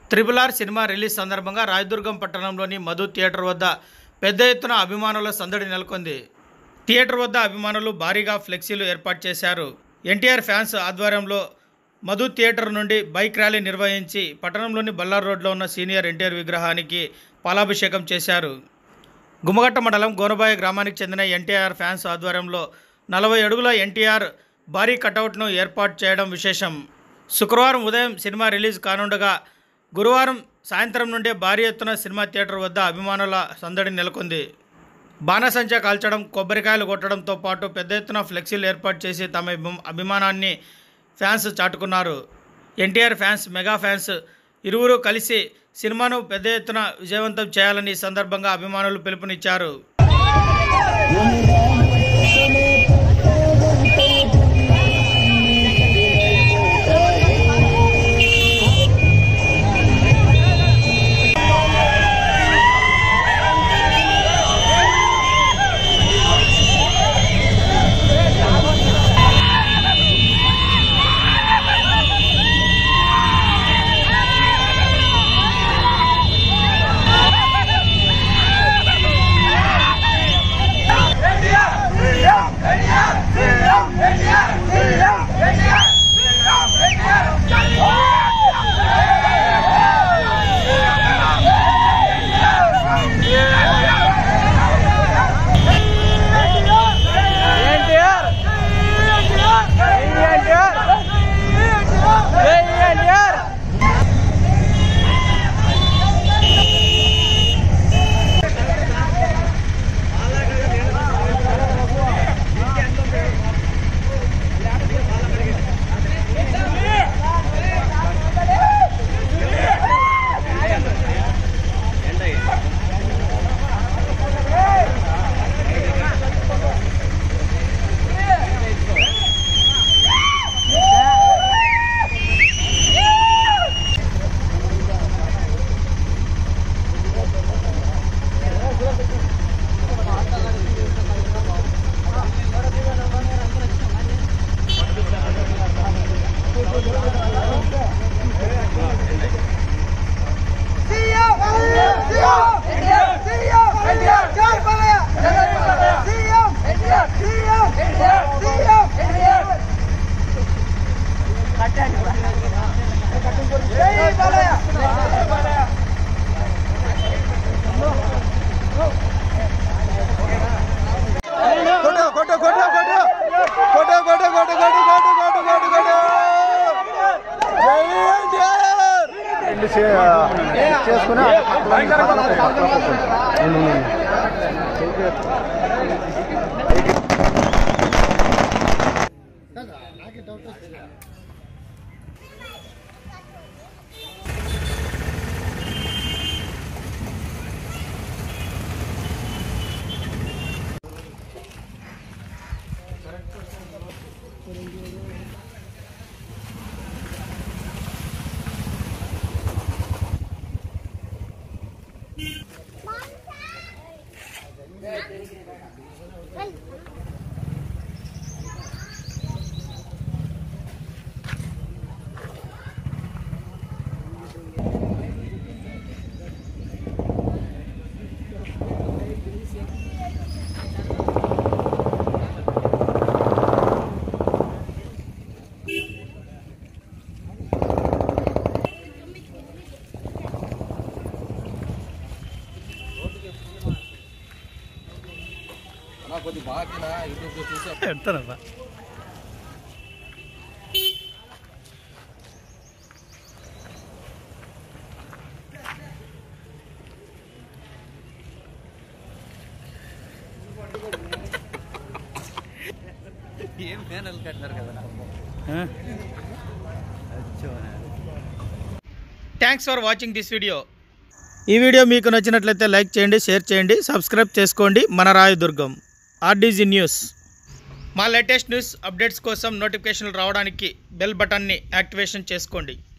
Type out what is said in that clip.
triple R cinema release సందర్భంగా రాయదుర్గం పట్టణంలోని Madhu theatre వద్ద పెద్ద ఎత్తున అభిమానుల సందడి నెలకొంది థియేటర్ వద్ద అభిమానులు భారీగా ఫ్లెక్సీలు ఏర్పాటు చేశారు ఎన్టీఆర్ ఫ్యాన్స్ ఆధ్వర్యంలో మధు థియేటర్ నుండి బైక్ ర్యాలీ నిర్వహించి పట్టణంలోని బల్లార్ రోడ్లో ఉన్న సీనియర్ ఎన్టీఆర్ విగ్రహానికి పాలాభిషేకం చేశారు గుమ్మగట్ట మండలం గోనబాయ గ్రామానికి చెందిన ఎన్టీఆర్ ఫ్యాన్స్ ఆధ్వర్యంలో నలభై అడుగుల ఎన్టీఆర్ భారీ కటౌట్ను ఏర్పాటు చేయడం విశేషం శుక్రవారం ఉదయం సినిమా రిలీజ్ కానుండగా గురువారం సాయంత్రం నుండే భారీ ఎత్తున సినిమా థియేటర్ వద్ద అభిమానుల సందడి నెలకొంది బాణసంచా కాల్చడం కొబ్బరికాయలు కొట్టడంతో పాటు పెద్ద ఎత్తున ఫ్లెక్సీలు ఏర్పాటు చేసి తమ అభి- అభిమానాన్ని ఫ్యాన్స్ చాటుకున్నారు ఎన్టీఆర్ ఫ్యాన్స్ మెగా ఫ్యాన్స్ ఇరువురు కలిసి సినిమాను పెద్ద ఎత్తున విజయవంతం చేయాలని ఈ సందర్భంగా అభిమానులు పిలుపునిచ్చారు కొట్టు కొట్టు కొట్టు కొట్టు కొట్టు కొట్టు కొట్టు కొట్టు కొట్టు కొట్టు కొట్టు కొట్టు జై ఎన్టీఆర్ రెండు చేసుకుని పెడతానబ్బా ఏం ఫ్యానల్ కట్టారు కదా thanks for watching this video ఈ వీడియో మీకు నచ్చినట్లయితే లైక్ చేయండి షేర్ చేయండి సబ్స్క్రైబ్ చేసుకోండి మన రాయదుర్గం ఆర్డీజీ న్యూస్ మా లేటెస్ట్ న్యూస్ అప్డేట్స్ కోసం నోటిఫికేషన్లు రావడానికి బెల్ బటన్ని యాక్టివేషన్ చేసుకోండి